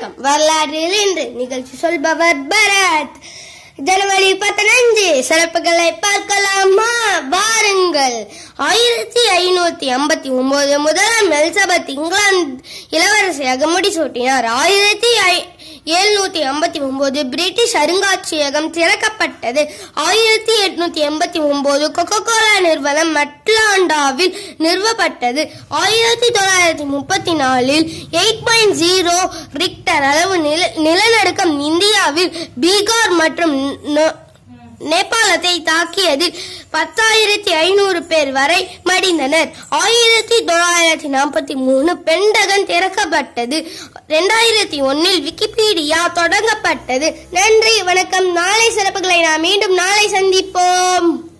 வணக்கம் வரலாற்றில் இன்று நிகழ்ச்சி சொல்பவர் பரத் ஜனவரி பதினஞ்சு சிறப்புகளை பார்க்கலாமா வாருங்கள் ஆயிரத்தி ஐநூத்தி ஐம்பத்தி ஒன்பது முதலாம் எலிசபெத் இங்கிலாந்து இளவரசியாக முடிசூட்டினார் ஆயிரத்தி எழுநூத்தி ஐம்பத்தி ஒன்பது பிரிட்டிஷ் அருங்காட்சியகம் திறக்கப்பட்டது ஆயிரத்தி எட்நூத்தி எண்பத்தி ஒன்பது கொக்கோ கோலா நிறுவனம் அட்லாண்டாவில் நிறுவப்பட்டது ஆயிரத்தி தொள்ளாயிரத்தி முப்பத்தி நாலில் எயிட் பாயிண்ட் ஜீரோ ரிக்டர் அளவு நில நிலநடுக்கம் இந்தியாவில் பீகார் மற்றும் நொ- நேபாளத்தை தாக்கியதில் பத்தாயிரத்தி ஐநூறு பேர் வரை மடிந்தனர் ஆயிரத்தி தொள்ளாயிரத்தி நாற்பத்தி மூணு பெண்டகன் திறக்கப்பட்டது ரெண்டாயிரத்தி ஒன்னில் விக்கிபீடியா தொடங்கப்பட்டது நன்றி வணக்கம் நாளை சிறப்புகளை நாம் மீண்டும் நாளை சந்திப்போம்